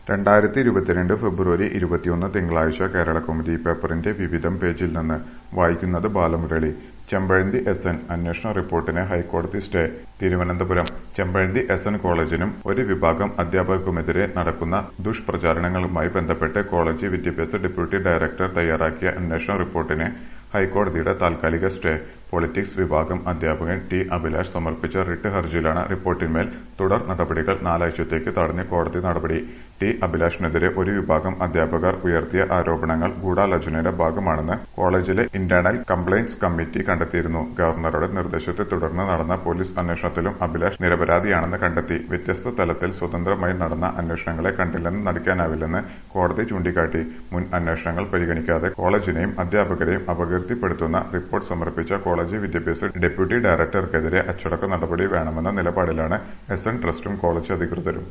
രണ്ടായിരത്തി ഇരുപത്തിരണ്ട് ഫെബ്രുവരി ഇരുപത്തിയൊന്ന് തിങ്കളാഴ്ച കേരളകൗമുദി പേപ്പറിന്റെ വിവിധം പേജിൽ നിന്ന് വായിക്കുന്നത് ബാലമുരളി ചെമ്പഴന്തി എസ് എൻ അന്വേഷണ റിപ്പോർട്ടിന് ഹൈക്കോടതി stay Thiruvananthapuram Chempazhanthi S N കോളേജിനും ഒരു വിഭാഗം അധ്യാപകർക്കുമെതിരെ നടക്കുന്ന ദുഷ്പ്രചാരണങ്ങളുമായി ബന്ധപ്പെട്ട് കോളേജ് വിദ്യാഭ്യാസ ഡെപ്യൂട്ടി ഡയറക്ടർ തയ്യാറാക്കിയ അന്വേഷണ റിപ്പോർട്ടിന് ഹൈക്കോടതിയുടെ താൽക്കാലിക സ്റ്റേ പൊളിറ്റിക്സ് വിഭാഗം അധ്യാപകൻ ടി അഭിലാഷ് സമർപ്പിച്ച റിട്ട് ഹർജിയിലാണ് റിപ്പോർട്ടിന്മേൽ തുടർ നടപടികൾ നാലാഴ്ചത്തേക്ക് തടഞ്ഞ് കോടതി നടപടി ടി അഭിലാഷിനെതിരെ ഒരു വിഭാഗം അധ്യാപകർ ഉയർത്തിയ ആരോപണങ്ങൾ ഗൂഢാലോചനയുടെ ഭാഗമാണെന്ന് കോളേജിലെ ഇന്റേണൽ കംപ്ലയിന്റ്സ് കമ്മിറ്റി കണ്ടെത്തിയിരുന്നു ഗവർണറുടെ നിർദ്ദേശത്തെ തുടർന്ന് നടന്ന പോലീസ് അന്വേഷണത്തിലും അഭിലാഷ് നിരപരാധിയാണെന്ന് കണ്ടെത്തി വ്യത്യസ്ത തലത്തിൽ സ്വതന്ത്രമായി നടന്ന അന്വേഷണങ്ങളെ കണ്ടില്ലെന്ന് നടിക്കാനാവില്ലെന്ന് കോടതി ചൂണ്ടിക്കാട്ടി മുൻ അന്വേഷണങ്ങൾ പരിഗണിക്കാതെ കോളേജിനെയും അധ്യാപകരെയും അപകീർത്തിപ്പെടുത്തുന്ന റിപ്പോർട്ട് സമർപ്പിച്ച കോളേജ് വിദ്യാഭ്യാസ ഡെപ്യൂട്ടി ഡയറക്ടർക്കെതിരെ അച്ചടക്ക നടപടി വേണമെന്ന നിലപാടിലാണ് എസ് എൻ ട്രസ്റ്റും കോളേജ് അധികൃതരും